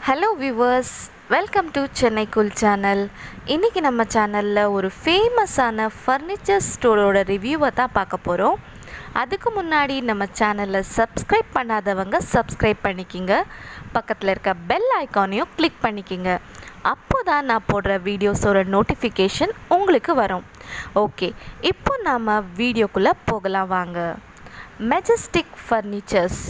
hello viewers welcome to Chennai குல் channel இன்றைக்கி நம்ம சேனலில் ஒரு ஃபேமஸான ஃபர்னிச்சர் ஸ்டோரோட ரிவ்யூவை தான் பார்க்க போகிறோம் அதுக்கு முன்னாடி நம்ம சேனலை சப்ஸ்கிரைப் பண்ணாதவங்க சப்ஸ்கிரைப் பண்ணிக்கிங்க பக்கத்தில் இருக்க பெல் ஐக்கானையும் கிளிக் பண்ணிக்கிங்க அப்போ தான் நான் போடுற வீடியோஸோட நோட்டிஃபிகேஷன் உங்களுக்கு வரும் ஓகே இப்போ நாம் வீடியோக்குள்ளே போகலாம் வாங்க மெஜஸ்டிக் ஃபர்னிச்சர்ஸ்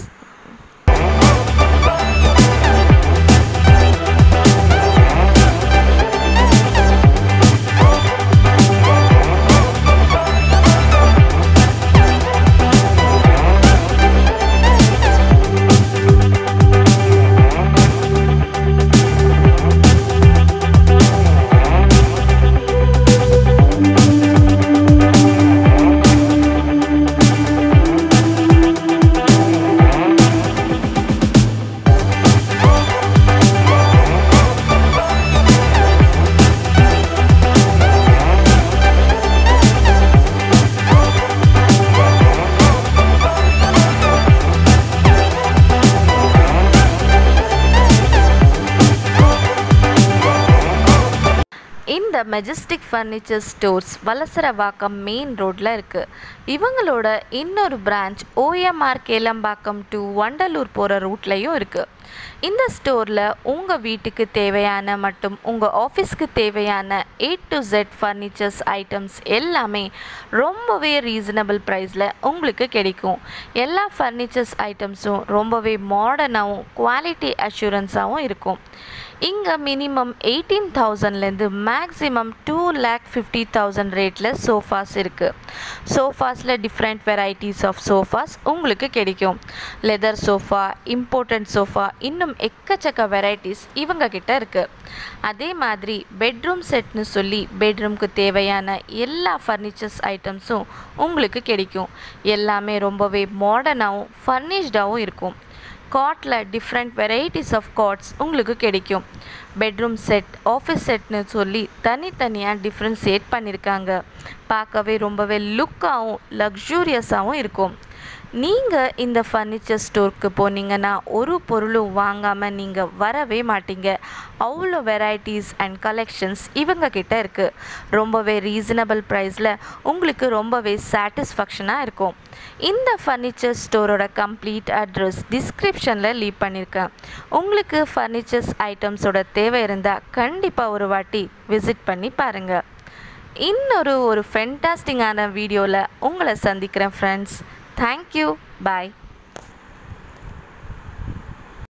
இந்த Majestic furniture stores Valasaravakkam main ரோட்டில் இருக்குது இவங்களோட இன்னொரு branch OMR Kelambakkam to Vandalur போகிற ரூட்லேயும் இருக்குது இந்த ஸ்டோரில் உங்கள் வீட்டுக்கு தேவையான மற்றும் உங்கள் ஆஃபீஸ்க்கு தேவையான A to Z furnitures items எல்லாமே ரொம்பவே ரீசனபிள் ப்ரைஸில் உங்களுக்கு கிடைக்கும் எல்லா ஃபர்னிச்சர்ஸ் ஐட்டம்ஸும் ரொம்பவே மாடர்னாகவும் குவாலிட்டி அஷூரன்ஸாகவும் இருக்கும் இங்கே மினிமம் எயிட்டீன் தௌசண்ட்லேருந்து maximum two lakh fifty thousand ரேட்டில் சோஃபாஸ் இருக்குது சோஃபாஸில் டிஃப்ரெண்ட் வெரைட்டிஸ் ஆஃப் சோஃபாஸ் உங்களுக்கு கிடைக்கும் லெதர் சோஃபா இம்போர்ட்டன்ட் சோஃபா இன்னும் எக்கச்சக்க வெரைட்டிஸ் இவங்க கிட்ட இருக்குது அதே மாதிரி பெட்ரூம் செட்னு சொல்லி பெட்ரூம்க்கு தேவையான எல்லா ஃபர்னிச்சர்ஸ் ஐட்டம்ஸும் உங்களுக்கு கிடைக்கும் எல்லாமே ரொம்பவே மாடர்னாகவும் ஃபர்னிஷ்டாகவும் இருக்கும் காட்டில் டிஃப்ரெண்ட் வெரைட்டிஸ் ஆஃப் காட்ஸ் உங்களுக்கு கிடைக்கும் பெட்ரூம் செட் ஆஃபீஸ் செட்னு சொல்லி தனித்தனியாக டிஃப்ரென்ஷியேட் பண்ணியிருக்காங்க பார்க்கவே ரொம்பவே லுக்காகவும் லக்ஸூரியஸாகவும் இருக்கும் நீங்கள் இந்த ஃபர்னிச்சர் ஸ்டோருக்கு போனீங்கன்னா ஒரு பொருளும் வாங்காமல் நீங்கள் வரவே மாட்டீங்க அவ்வளோ வெரைட்டிஸ் அண்ட் கலெக்ஷன்ஸ் இவங்க கிட்ட இருக்குது ரொம்பவே ரீசனபிள் ப்ரைஸில் உங்களுக்கு ரொம்பவே சாட்டிஸ்ஃபேக்ஷனாக இருக்கும் இந்த ஃபர்னிச்சர் ஸ்டோரோட கம்ப்ளீட் அட்ரஸ் டிஸ்கிரிப்ஷனில் லீவ் பண்ணியிருக்கேன் உங்களுக்கு ஃபர்னிச்சர்ஸ் ஐட்டம்ஸோட தேவை இருந்தால் கண்டிப்பாக ஒரு வாட்டி விசிட் பண்ணி பாருங்கள் இன்னொரு ஒரு ஃபென்டாஸ்டிங்கான வீடியோவில் உங்களை சந்திக்கிறேன் ஃப்ரெண்ட்ஸ் தேங்க்யூ பாய்